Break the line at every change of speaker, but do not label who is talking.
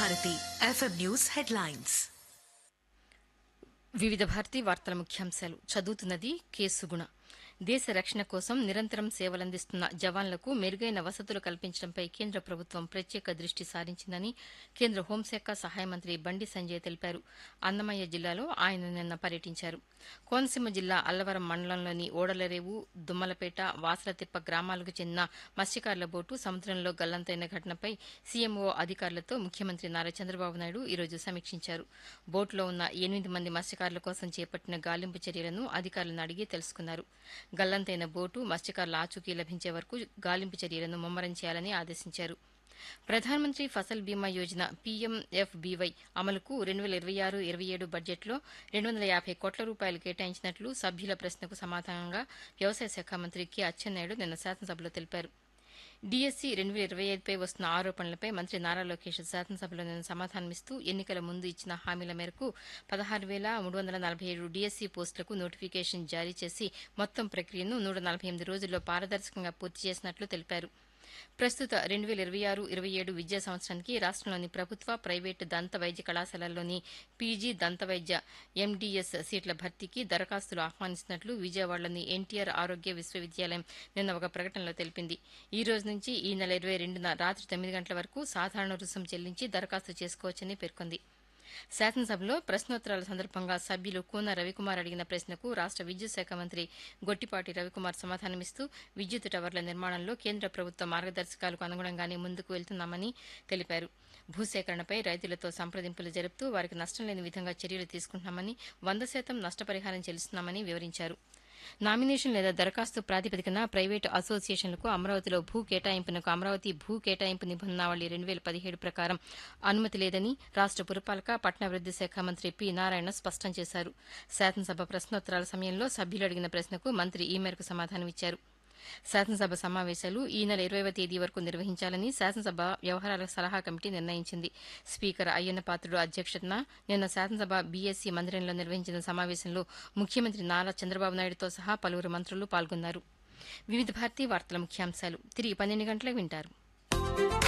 Bharati FM news headlines
వివిధ భారతీ వార్తల ముఖ్యాంశాలు చదువుతున్నది కేసుగుణ దేశ రక్షణ కోసం నిరంతరం సేవలందిస్తున్న జవాన్లకు మెరుగైన వసతులు కల్పించడంపై కేంద్ర ప్రభుత్వం ప్రత్యేక దృష్టి సారించిందని కేంద్ర హోంశాఖ సహాయ మంత్రి బండి సంజయ్ తెలిపారు అన్నమయ్య జిల్లాలో ఆయన నిన్న పర్యటించారు కోనసీమ జిల్లా అల్లవరం మండలంలోని ఓడలరేవు దుమ్మలపేట వాసలతిప్ప గ్రామాలకు చెందిన మత్స్యకారుల బోటు సముద్రంలో గల్లంతైన ఘటనపై సీఎంఓ అధికారులతో ముఖ్యమంత్రి నారా చంద్రబాబు నాయుడు ఈరోజు సమీక్షించారు బోటులో ఉన్న ఎనిమిది మంది మత్స్యకారుల కోసం చేపట్టిన గాలింపు చర్యలను అధికారులను అడిగి తెలుసుకున్నారు గల్లంతైన బోటు మత్స్యకారుల ఆచూకీ లభించే వరకు గాలింపు చర్యలను ముమ్మరం చేయాలని ఆదేశించారు ప్రధానమంత్రి ఫసల్ బీమా యోజన పీఎంఎఫ్బీవై అమలుకు రెండు వేల ఇరవై ఆరు ఇరవై ఏడు బడ్జెట్లో రెండు వందల యాభై కోట్ల రూపాయలు కేటాయించినట్లు సభ్యుల ప్రశ్నకు సమాధానంగా వ్యవసాయ శాఖ మంత్రి కె అచ్చెన్నాయుడు నిన్న శాసనసభలో తెలిపారు డీఎస్సీ రెండు వేల ఇరవై ఐదుపై వస్తున్న ఆరోపణలపై మంత్రి నారా లోకేష్ శాసనసభలో నిన్న సమాధానమిస్తూ ఎన్నికల ముందు ఇచ్చిన హామీల మేరకు పదహారు వేల మూడు వందల నలభై ఏడు డీఎస్సీ పోస్టులకు నోటిఫికేషన్ జారీ చేసి మొత్తం ప్రక్రియను నూట నలభై ఎనిమిది రోజుల్లో పారదర్శకంగా పూర్తి చేసినట్లు తెలిపారు ప్రస్తుత రెండు వేల ఇరవై ఆరు ఇరవై ఏడు విద్యా సంవత్సరానికి రాష్ట్రంలోని ప్రభుత్వ ప్రైవేటు దంత వైద్య కళాశాలల్లోని పీజీ దంత వైద్య ఎండీఎస్ సీట్ల భర్తీకి దరఖాస్తులు ఆహ్వానిస్తున్నట్లు విజయవాడలోని ఎన్టీఆర్ ఆరోగ్య విశ్వవిద్యాలయం నిన్న ఒక ప్రకటనలో తెలిపింది ఈ రోజు నుంచి ఈ నెల ఇరవై రెండున రాత్రి తొమ్మిది గంటల వరకు సాధారణ రుసుం చెల్లించి దరఖాస్తు చేసుకోవచ్చని పేర్కొంది శాసనసభలో ప్రశ్నోత్తరాల సందర్భంగా సభ్యులు కూన రవికుమార్ అడిగిన ప్రశ్నకు రాష్ట విద్యుత్ శాఖ మంత్రి గొట్టిపాటి రవికుమార్ సమాధానమిస్తూ విద్యుత్ టవర్ల నిర్మాణంలో కేంద్ర ప్రభుత్వ మార్గదర్శకాలకు అనుగుణంగానే ముందుకు వెళ్తున్నామని తెలిపారు భూసేకరణపై రైతులతో సంప్రదింపులు జరుపుతూ వారికి నష్టం లేని విధంగా చర్యలు తీసుకుంటున్నామని వంద శాతం నష్టపరిహారం చెల్లిస్తున్నామని వివరించారు నామినేషన్ లేదా దరఖాస్తు ప్రాతిపదికన ప్రైవేటు అసోసియేషన్లకు అమరావతిలో భూ కేటాయింపునకు అమరావతి భూ కేటాయింపు నిబంధనావళి రెండు వేల పదిహేడు ప్రకారం అనుమతి లేదని రాష్ట పురపాలక పట్టణాభివృద్ది శాఖ మంత్రి పి నారాయణ స్పష్టం చేశారు శాసనసభ ప్రశ్నోత్తరాల సమయంలో సభ్యులు అడిగిన ప్రశ్నకు మంత్రి ఈ మేరకు సమాధానమిచ్చారు శాసనసభ సమావేశాలు ఈ నెల ఇరవైవ తేదీ వరకు నిర్వహించాలని శాసనసభ వ్యవహారాల సలహా కమిటీ నిర్ణయించింది స్పీకర్ అయ్యన్న పాత్రుడు అధ్యక్షతన నిన్న శాసనసభ బీఎస్సీ మందిరంలో నిర్వహించిన సమావేశంలో ముఖ్యమంత్రి నారా చంద్రబాబు నాయుడుతో సహా పలువురు మంత్రులు పాల్గొన్నారు వివిధ భారతీ వార్తల ముఖ్యాంశాలు తిరిగి పన్నెండు గంటలకు వింటారు